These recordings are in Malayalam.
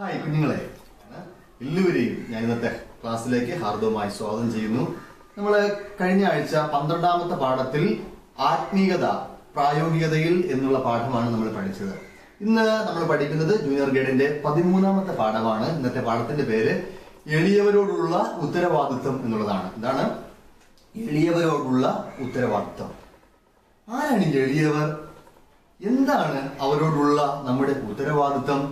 ഹായ് കുഞ്ഞുങ്ങളെ എല്ലാവരെയും ഞാൻ ഇന്നത്തെ ക്ലാസ്സിലേക്ക് ഹാർദവമായി സ്വാഗതം ചെയ്യുന്നു നമ്മൾ കഴിഞ്ഞ ആഴ്ച പന്ത്രണ്ടാമത്തെ പാഠത്തിൽ ആത്മീയത പ്രായോഗികതയിൽ എന്നുള്ള പാഠമാണ് നമ്മൾ പഠിച്ചത് ഇന്ന് നമ്മൾ പഠിക്കുന്നത് ജൂനിയർ ഗൈഡിന്റെ പതിമൂന്നാമത്തെ പാഠമാണ് ഇന്നത്തെ പാഠത്തിന്റെ പേര് എളിയവരോടുള്ള ഉത്തരവാദിത്വം എന്നുള്ളതാണ് എന്താണ് എളിയവരോടുള്ള ഉത്തരവാദിത്വം ആരാണ് ഈ എളിയവർ എന്താണ് അവരോടുള്ള നമ്മുടെ ഉത്തരവാദിത്വം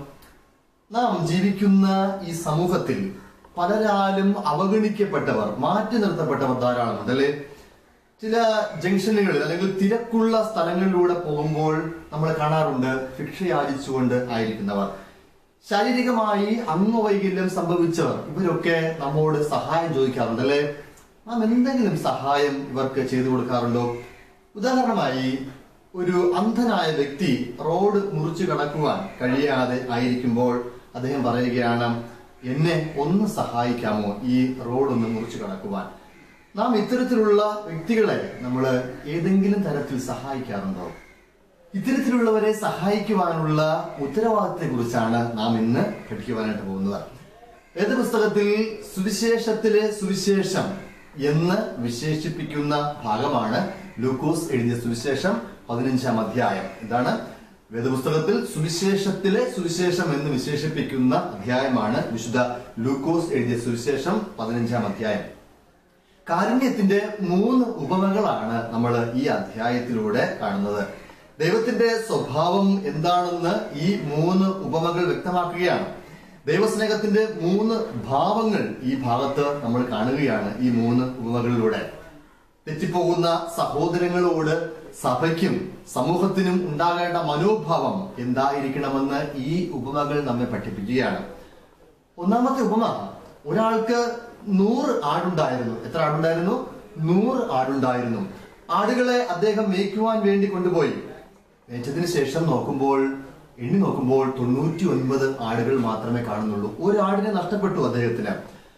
നാം ജീവിക്കുന്ന ഈ സമൂഹത്തിൽ പലരാലും അവഗണിക്കപ്പെട്ടവർ മാറ്റി നിർത്തപ്പെട്ടവർ ധാരാളമുണ്ട് അല്ലെ ചില ജംഗ്ഷനുകളിൽ അല്ലെങ്കിൽ തിരക്കുള്ള സ്ഥലങ്ങളിലൂടെ പോകുമ്പോൾ നമ്മൾ കാണാറുണ്ട് ഭിക്ഷ യാചിച്ചുകൊണ്ട് ആയിരിക്കുന്നവർ ശാരീരികമായി അംഗവൈകല്യം സംഭവിച്ചവർ ഇവരൊക്കെ നമ്മോട് സഹായം ചോദിക്കാറുണ്ട് അല്ലെ നാം എന്തെങ്കിലും സഹായം ഇവർക്ക് ചെയ്തു കൊടുക്കാറുണ്ടോ ഉദാഹരണമായി ഒരു അന്ധനായ വ്യക്തി റോഡ് മുറിച്ചു കടക്കുവാൻ കഴിയാതെ ആയിരിക്കുമ്പോൾ അദ്ദേഹം പറയുകയാണ് എന്നെ ഒന്ന് സഹായിക്കാമോ ഈ റോഡ് ഒന്ന് മുറിച്ചു കടക്കുവാൻ നാം ഇത്തരത്തിലുള്ള വ്യക്തികളെ നമ്മൾ ഏതെങ്കിലും തരത്തിൽ സഹായിക്കാറുണ്ടോ ഇത്തരത്തിലുള്ളവരെ സഹായിക്കുവാനുള്ള ഉത്തരവാദിത്തത്തെ കുറിച്ചാണ് നാം ഇന്ന് പഠിക്കുവാനായിട്ട് പോകുന്നത് ഏത് പുസ്തകത്തിൽ സുവിശേഷത്തിലെ സുവിശേഷം എന്ന് വിശേഷിപ്പിക്കുന്ന ഭാഗമാണ് ലൂക്കോസ് എഴുതിയ സുവിശേഷം പതിനഞ്ചാം അധ്യായം എന്താണ് വേദപുസ്തകത്തിൽ സുവിശേഷത്തിലെ സുവിശേഷം എന്ന് വിശേഷിപ്പിക്കുന്ന അധ്യായമാണ് വിശുദ്ധ ലൂക്കോസ് എഴുതിയ സുവിശേഷം പതിനഞ്ചാം അധ്യായം കാരുണ്യത്തിന്റെ മൂന്ന് ഉപമകളാണ് നമ്മൾ ഈ അധ്യായത്തിലൂടെ കാണുന്നത് ദൈവത്തിന്റെ സ്വഭാവം എന്താണെന്ന് ഈ മൂന്ന് ഉപമകൾ വ്യക്തമാക്കുകയാണ് ദൈവസ്നേഹത്തിന്റെ മൂന്ന് ഭാവങ്ങൾ ഈ ഭാഗത്ത് നമ്മൾ കാണുകയാണ് ഈ മൂന്ന് ഉപമകളിലൂടെ തെറ്റിപ്പോകുന്ന സഹോദരങ്ങളോട് സഭയ്ക്കും സമൂഹത്തിനും ഉണ്ടാകേണ്ട മനോഭാവം എന്തായിരിക്കണമെന്ന് ഈ ഉപമകൾ നമ്മെ പഠിപ്പിക്കുകയാണ് ഒന്നാമത്തെ ഉപമ ഒരാൾക്ക് നൂറ് ആടുണ്ടായിരുന്നു എത്ര ആടുണ്ടായിരുന്നു നൂറ് ആടുണ്ടായിരുന്നു ആടുകളെ അദ്ദേഹം മേയ്ക്കുവാൻ വേണ്ടി കൊണ്ടുപോയി മേച്ചതിന് ശേഷം നോക്കുമ്പോൾ എണ്ണി നോക്കുമ്പോൾ തൊണ്ണൂറ്റി ഒൻപത് ആടുകൾ മാത്രമേ കാണുന്നുള്ളൂ ഒരു ആടിനെ നഷ്ടപ്പെട്ടു അദ്ദേഹത്തിന്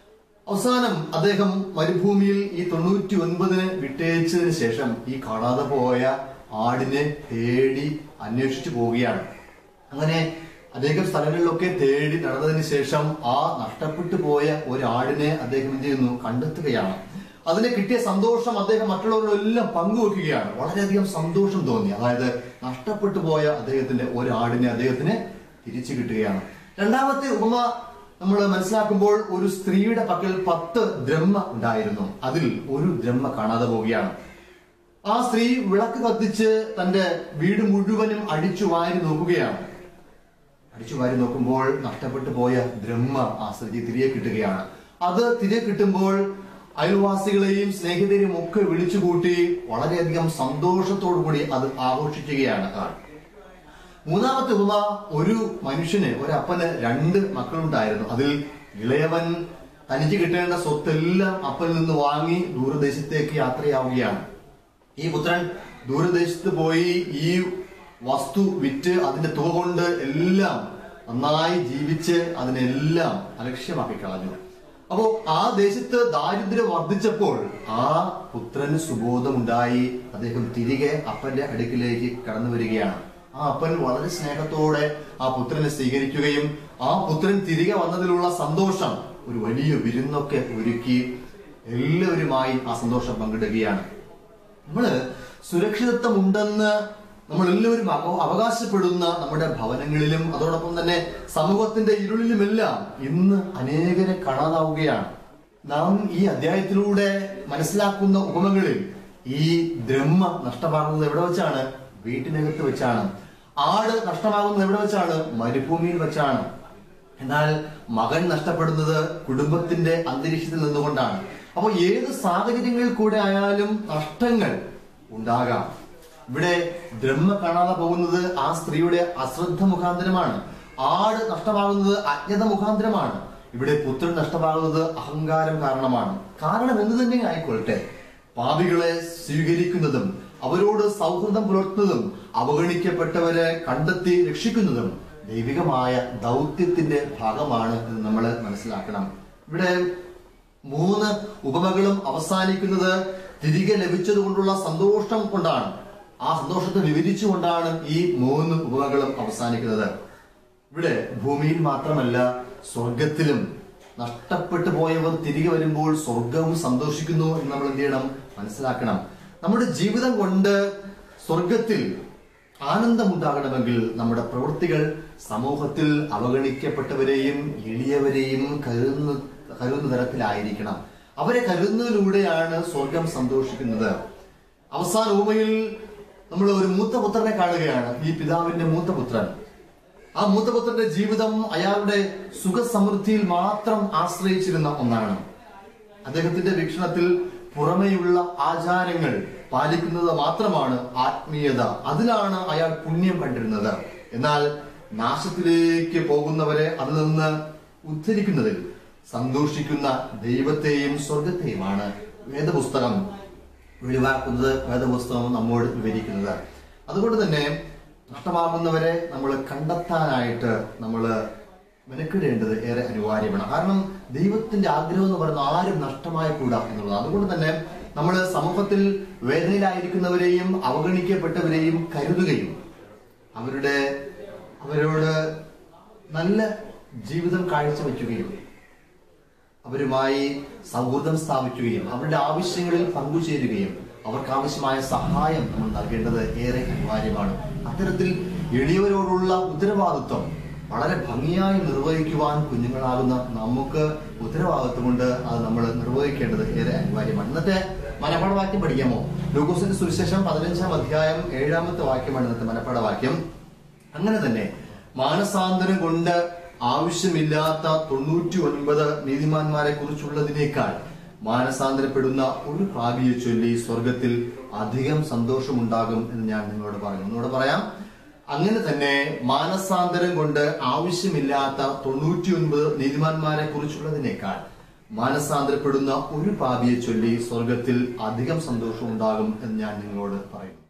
അവസാനം അദ്ദേഹം മരുഭൂമിയിൽ ഈ തൊണ്ണൂറ്റി ഒൻപതിന് വിട്ടയച്ചതിന് ശേഷം ഈ കാണാതെ പോയ ആടിനെ തേടി അന്വേഷിച്ചു പോവുകയാണ് അങ്ങനെ അനേകം സ്ഥലങ്ങളിലൊക്കെ തേടി നടന്നതിന് ശേഷം ആ നഷ്ടപ്പെട്ടു പോയ ഒരു ആടിനെ അദ്ദേഹം എന്ത് ചെയ്യുന്നു കണ്ടെത്തുകയാണ് അതിന് കിട്ടിയ സന്തോഷം അദ്ദേഹം മറ്റുള്ളവരോടെല്ലാം പങ്കുവെക്കുകയാണ് വളരെയധികം സന്തോഷം തോന്നി അതായത് നഷ്ടപ്പെട്ടു പോയ അദ്ദേഹത്തിന്റെ ഒരു ആടിനെ അദ്ദേഹത്തിന് തിരിച്ചു കിട്ടുകയാണ് രണ്ടാമത്തെ ഉപമ നമ്മൾ മനസ്സിലാക്കുമ്പോൾ ഒരു സ്ത്രീയുടെ പക്കൽ പത്ത് ദ്രഹ്മ ഉണ്ടായിരുന്നു അതിൽ ഒരു ദ്രഹ്മ കാണാതെ പോവുകയാണ് ആ സ്ത്രീ വിളക്ക് കത്തിച്ച് തന്റെ വീട് മുഴുവനും അടിച്ചു വാരി നോക്കുകയാണ് അടിച്ചു വാരി നോക്കുമ്പോൾ നഷ്ടപ്പെട്ടു പോയ ബ്രഹ്മ ആ സ്ത്രീ തിരികെ കിട്ടുകയാണ് അത് തിരികെ കിട്ടുമ്പോൾ അയൽവാസികളെയും സ്നേഹിതരെയും ഒക്കെ വിളിച്ചുകൂട്ടി വളരെയധികം സന്തോഷത്തോടു കൂടി അത് ആഘോഷിക്കുകയാണ് ആൾ മൂന്നാമത്തെ ഉപമ ഒരു മനുഷ്യന് ഒരു അപ്പന് രണ്ട് മക്കളുണ്ടായിരുന്നു അതിൽ ഇളയവൻ തനിക്ക് കിട്ടേണ്ട സ്വത്തെല്ലാം അപ്പനിൽ നിന്ന് വാങ്ങി ദൂരദേശത്തേക്ക് യാത്രയാവുകയാണ് ഈ പുത്രൻ ദൂരദേശത്ത് പോയി ഈ വസ്തു വിറ്റ് അതിന്റെ തുക കൊണ്ട് എല്ലാം നന്നായി ജീവിച്ച് അതിനെല്ലാം അലക്ഷ്യമാക്കി കളഞ്ഞു അപ്പോ ആ ദേശത്ത് ദാരിദ്ര്യം വർദ്ധിച്ചപ്പോൾ ആ പുത്രന് സുബോധമുണ്ടായി അദ്ദേഹം തിരികെ അപ്പന്റെ അടുക്കിലേക്ക് കടന്നു വരികയാണ് ആ അപ്പൻ വളരെ സ്നേഹത്തോടെ ആ പുത്രനെ സ്വീകരിക്കുകയും ആ പുത്രൻ തിരികെ വന്നതിലുള്ള സന്തോഷം ഒരു വലിയ വിരുന്നൊക്കെ ഒരുക്കി എല്ലാവരുമായി ആ സന്തോഷം പങ്കിടുകയാണ് നമ്മള് സുരക്ഷിതത്വം ഉണ്ടെന്ന് നമ്മൾ എല്ലാവരും അവ- അവകാശപ്പെടുന്ന നമ്മുടെ ഭവനങ്ങളിലും അതോടൊപ്പം തന്നെ സമൂഹത്തിന്റെ ഇരുളിലുമെല്ലാം ഇന്ന് അനേകരെ കാണാതാവുകയാണ് നാം ഈ അധ്യായത്തിലൂടെ മനസ്സിലാക്കുന്ന ഉപമകളിൽ ഈ ബ്രഹ്മ നഷ്ടമാകുന്നത് എവിടെ വെച്ചാണ് വീട്ടിനകത്ത് വെച്ചാണ് ആട് നഷ്ടമാകുന്നത് എവിടെ വെച്ചാണ് മരുഭൂമിയിൽ വെച്ചാണ് എന്നാൽ മകൻ നഷ്ടപ്പെടുന്നത് കുടുംബത്തിന്റെ അന്തരീക്ഷത്തിൽ നിന്നുകൊണ്ടാണ് അപ്പോൾ ഏത് സാഹചര്യങ്ങളിൽ കൂടെ ആയാലും നഷ്ടങ്ങൾ ഉണ്ടാകാം ഇവിടെ ബ്രഹ്മ കാണാതെ പോകുന്നത് ആ സ്ത്രീയുടെ അശ്രദ്ധ മുഖാന്തരമാണ് ആട് നഷ്ടമാകുന്നത് അജ്ഞത മുഖാന്തരമാണ് ഇവിടെ പുത്രൻ നഷ്ടമാകുന്നത് അഹങ്കാരം കാരണമാണ് കാരണം എന്ത് തന്നെ ആയിക്കൊള്ളട്ടെ പാപികളെ സ്വീകരിക്കുന്നതും അവരോട് സൗഹൃദം പുലർത്തുന്നതും അവഗണിക്കപ്പെട്ടവരെ കണ്ടെത്തി രക്ഷിക്കുന്നതും ദൈവികമായ ദൗത്യത്തിന്റെ ഭാഗമാണ് എന്ന് നമ്മൾ മനസ്സിലാക്കണം ഇവിടെ മൂന്ന് ഉപമകളും അവസാനിക്കുന്നത് തിരികെ ലഭിച്ചത് കൊണ്ടുള്ള സന്തോഷം കൊണ്ടാണ് ആ സന്തോഷത്തെ വിവരിച്ചുകൊണ്ടാണ് ഈ മൂന്ന് ഉപമകളും അവസാനിക്കുന്നത് ഇവിടെ ഭൂമിയിൽ മാത്രമല്ല സ്വർഗത്തിലും നഷ്ടപ്പെട്ടു പോയവർ തിരികെ വരുമ്പോൾ സ്വർഗവും സന്തോഷിക്കുന്നു എന്ന് നമ്മൾ എന്ത് ചെയ്യണം മനസ്സിലാക്കണം നമ്മുടെ ജീവിതം കൊണ്ട് സ്വർഗത്തിൽ ആനന്ദമുണ്ടാകണമെങ്കിൽ നമ്മുടെ പ്രവൃത്തികൾ സമൂഹത്തിൽ അവഗണിക്കപ്പെട്ടവരെയും എളിയവരെയും കരുതുന്ന കരുതുന്ന തരത്തിലായിരിക്കണം അവരെ കരുതുന്നതിലൂടെയാണ് സ്വർഗം സന്തോഷിക്കുന്നത് അവസാന ഊമയിൽ നമ്മൾ ഒരു മൂത്ത പുത്രനെ കാണുകയാണ് ഈ പിതാവിന്റെ മൂത്ത പുത്രൻ ആ മൂത്തപുത്രന്റെ ജീവിതം അയാളുടെ സുഖസമൃദ്ധിയിൽ മാത്രം ആശ്രയിച്ചിരുന്ന ഒന്നാണ് അദ്ദേഹത്തിന്റെ വീക്ഷണത്തിൽ പുറമെയുള്ള ആചാരങ്ങൾ പാലിക്കുന്നത് മാത്രമാണ് ആത്മീയത അതിലാണ് അയാൾ പുണ്യം കണ്ടിരുന്നത് എന്നാൽ നാശത്തിലേക്ക് പോകുന്നവരെ അതിൽ നിന്ന് ഉദ്ധരിക്കുന്നതിൽ സന്തോഷിക്കുന്ന ദൈവത്തെയും സ്വർഗത്തെയുമാണ് വേദപുസ്തകം വെളിവാക്കുന്നത് വേദപുസ്തകം നമ്മോട് വിവരിക്കുന്നത് അതുകൊണ്ട് തന്നെ നഷ്ടമാകുന്നവരെ നമ്മൾ കണ്ടെത്താനായിട്ട് നമ്മൾ മെനക്കിടേണ്ടത് ഏറെ അനിവാര്യമാണ് കാരണം ദൈവത്തിന്റെ ആഗ്രഹം എന്ന് പറയുന്ന ആരും നഷ്ടമായി കൂടാ എന്നുള്ളത് അതുകൊണ്ട് തന്നെ നമ്മൾ സമൂഹത്തിൽ വേദനയിലായിരിക്കുന്നവരെയും അവഗണിക്കപ്പെട്ടവരെയും കരുതുകയും അവരുടെ അവരോട് നല്ല ജീവിതം കാഴ്ചവെക്കുകയും അവരുമായി സൗഹൃദം സ്ഥാപിക്കുകയും അവരുടെ ആവശ്യങ്ങളിൽ പങ്കുചേരുകയും അവർക്ക് ആവശ്യമായ സഹായം നമ്മൾ നൽകേണ്ടത് ഏറെ അനിവാര്യമാണ് അത്തരത്തിൽ എളിയവരോടുള്ള ഉത്തരവാദിത്വം വളരെ ഭംഗിയായി നിർവഹിക്കുവാൻ കുഞ്ഞുങ്ങളാകുന്ന നമുക്ക് ഉത്തരവാദിത്വമുണ്ട് അത് നമ്മൾ നിർവഹിക്കേണ്ടത് ഏറെ അനിവാര്യമാണ് ഇന്നത്തെ മനപ്പാഠവാക്യം പഠിക്കാമോ ലൂക്കോസിന്റെ സുവിശേഷം പതിനഞ്ചാം അധ്യായം ഏഴാമത്തെ വാക്യമാണ് ഇന്നത്തെ മനപ്പാഠവാക്യം അങ്ങനെ തന്നെ മാനസാന്തരം കൊണ്ട് ആവശ്യമില്ലാത്ത തൊണ്ണൂറ്റി ഒൻപത് നീതിമാന്മാരെ കുറിച്ചുള്ളതിനേക്കാൾ മാനസാന്തരപ്പെടുന്ന ഒരു പാപിയെ ചൊല്ലി സ്വർഗത്തിൽ അധികം സന്തോഷമുണ്ടാകും എന്ന് ഞാൻ നിങ്ങളോട് പറഞ്ഞു ഒന്നുകൂടെ പറയാം അങ്ങനെ തന്നെ മാനസാന്തരം കൊണ്ട് ആവശ്യമില്ലാത്ത തൊണ്ണൂറ്റി ഒൻപത് നീതിമാന്മാരെ കുറിച്ചുള്ളതിനേക്കാൾ മാനസാന്തരപ്പെടുന്ന ഒരു പാപിയെ ചൊല്ലി സ്വർഗത്തിൽ അധികം സന്തോഷം ഉണ്ടാകും എന്ന് ഞാൻ നിങ്ങളോട് പറയുന്നു